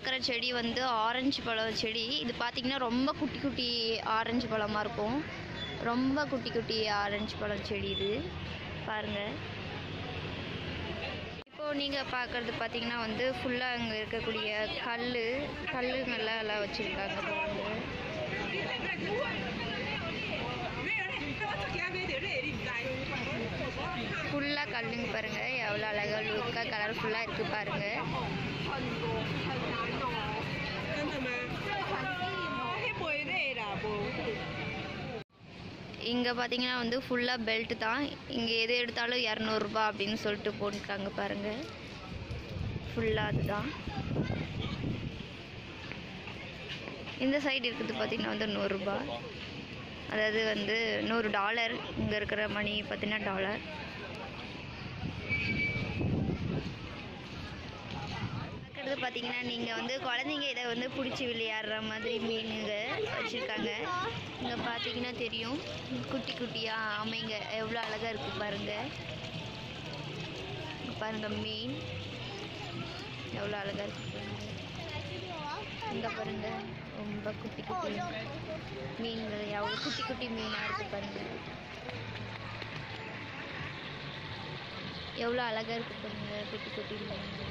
பார்க்குற செடி வந்து ஆரஞ்சு பழம் செடி இது பார்த்தீங்கன்னா ரொம்ப குட்டி குட்டி ஆரஞ்சு பழமாக இருக்கும் ரொம்ப குட்டி குட்டி ஆரஞ்சு பழம் செடி இது பாருங்கள் இப்போது நீங்கள் பார்க்குறது பார்த்தீங்கன்னா வந்து ஃபுல்லாக அங்கே இருக்கக்கூடிய கல் கல்லுங்கெல்லாம் எல்லாம் வச்சுருக்காங்க பாருங்கள் ஃபுல்லாக கல்லுங்க பாருங்கள் எவ்வளோ அழகாக லுக்காக கலர்ஃபுல்லாக இருக்குது பாருங்கள் இங்கே பார்த்தீங்கன்னா வந்து ஃபுல்லாக பெல்ட் தான் இங்கே எது எடுத்தாலும் இரநூறுபா அப்படின்னு சொல்லிட்டு போட்டுருக்காங்க பாருங்கள் ஃபுல்லாக அதுதான் இந்த சைடு இருக்கிறது பார்த்தீங்கன்னா வந்து நூறுரூபா அதாவது வந்து நூறு டாலர் இங்கே இருக்கிற மணி பார்த்தீங்கன்னா டாலர் பார்க்குறது பார்த்தீங்கன்னா நீங்கள் வந்து குழந்தைங்க இதை வந்து பிடிச்சி விளையாடுற மாதிரி மீனுங்க வச்சுருக்காங்க இங்கே பார்த்தீங்கன்னா தெரியும் குட்டி குட்டியாக ஆமைங்க எவ்வளோ அழகாக இருக்குது பாருங்கள் இங்க பாருங்க மீன் எவ்வளோ அழகாக இருக்குது பாருங்க இங்கே பாருங்க ரொம்ப குட்டி குட்டி மீன்கள் எவ்வளோ குட்டி குட்டி மீனாக இருக்குது பாருங்க எவ்வளோ அழகாக இருக்குது பாருங்க குட்டி குட்டி மீன்கள்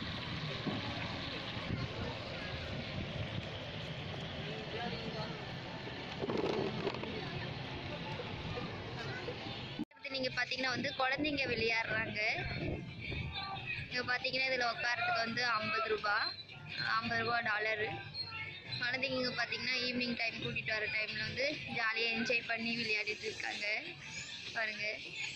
அடுத்து நீங்கள் பார்த்தீங்கன்னா வந்து குழந்தைங்க விளையாடுறாங்க இங்கே பார்த்தீங்கன்னா இதில் உட்காரத்துக்கு வந்து ஐம்பது ரூபா ஐம்பது ரூபா டாலரு குழந்தைங்க இங்கே பார்த்தீங்கன்னா ஈவினிங் டைம் கூட்டிகிட்டு வர டைமில் வந்து ஜாலியாக என்ஜாய் பண்ணி விளையாடிட்டு இருக்காங்க பாருங்கள்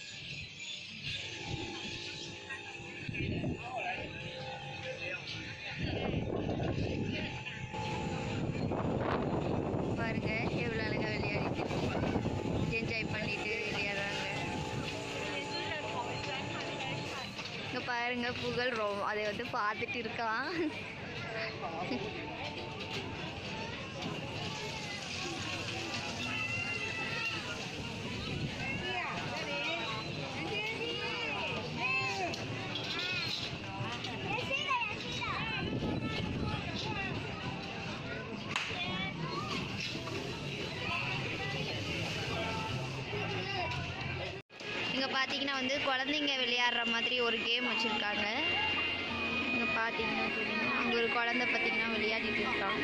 பாருங்க எவ்வளோ அழகாக விளையாடிட்டு என்ஜாய் பண்ணிட்டு விளையாடுறாங்க இங்கே பாருங்க புகழ் ரொ அதை வந்து பார்த்துட்டு இருக்கான் இங்கே பார்த்தீங்கன்னா வந்து குழந்தைங்க விளையாடுற மாதிரி ஒரு கேம் வச்சுருக்காங்க இங்கே பார்த்தீங்கன்னா தெரியும் அங்கே ஒரு குழந்தை பார்த்தீங்கன்னா விளையாடிட்டு இருக்கான்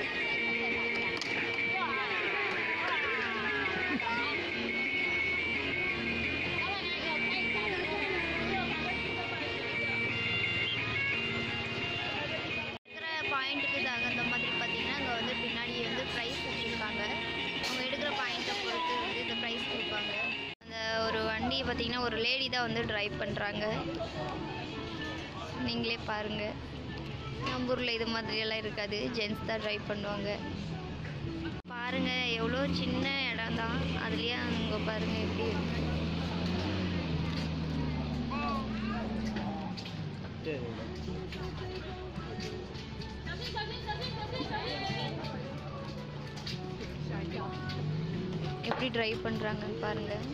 இருக்கிற பாயிண்ட்டுக்கு தகுந்த மாதிரி பார்த்தீங்கன்னா அங்கே வந்து பின்னாடி வந்து ப்ரைஸ் வச்சுருக்காங்க அவங்க எடுக்கிற பாயிண்ட்டை பொறுத்து வந்து இந்த ப்ரைஸ் கொடுப்பாங்க அந்த ஒரு வண்டியை பார்த்தீங்கன்னா ஒரு லேடி தான் வந்து டிரைவ் பண்ணுறாங்க நீங்களே பாருங்கள் நம்ம ஊரில் இது மாதிரியெல்லாம் இருக்காது ஜென்ஸ் தான் டிரைவ் பண்ணுவாங்க பாருங்கள் எவ்வளோ சின்ன இடம் தான் அதுலேயே அங்கே பாருங்கள் எப்படி இருக்கு எப்படி டிரைவ் பண்ணுறாங்கன்னு பாருங்கள்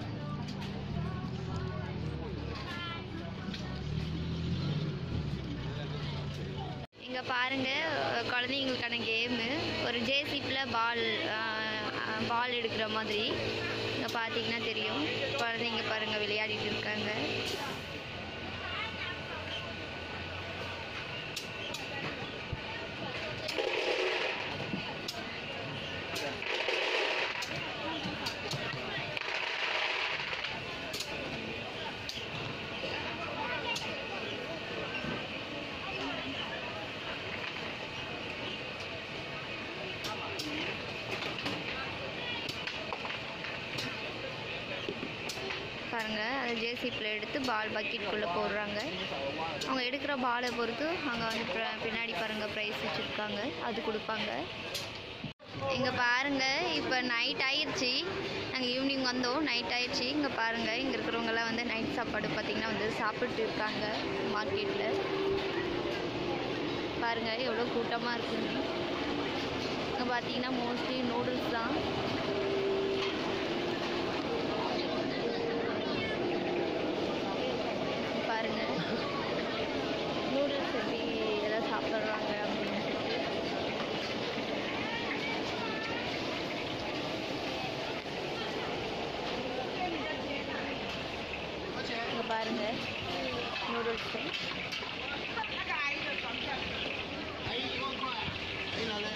இங்கே பாருங்கள் குழந்தைங்களுக்கான கேமு ஒரு ஜேசிப்பில் பால் பால் எடுக்கிற மாதிரி இங்கே பார்த்தீங்கன்னா தெரியும் குழந்தைங்க பாருங்கள் விளையாடிட்டு இருக்காங்க பாருங்க அதை ஜேசிப்பில் எடுத்து பால் பக்கெட்டுக்குள்ளே போடுறாங்க அவங்க எடுக்கிற பாலை பொறுத்து அங்கே வந்து பிர- பின்னாடி பாருங்கள் ப்ரைஸ் வச்சுருக்காங்க அது கொடுப்பாங்க இங்கே பாருங்க இப்போ நைட் ஆயிடுச்சு நாங்கள் ஈவினிங் வந்தோம் நைட் ஆயிடுச்சு இங்கே பாருங்க இங்கே இருக்கிறவங்கலாம் வந்து நைட் சாப்பாடு பார்த்திங்கன்னா வந்து சாப்பிட்டு இருக்காங்க மார்க்கெட்டில் பாருங்க எவ்வளோ கூட்டமாக இருக்குன்னு இங்கே பார்த்தீங்கன்னா மோஸ்ட்லி நூடுல்ஸ் தான் பாருங்க நூடுல்ஸ் எப்படி எல்லாம் சாப்பிட்றாங்க அப்படின்னு சொல்லிட்டு பாருங்கள் நூடுல்ஸு 哎，一万块，哎，拿来。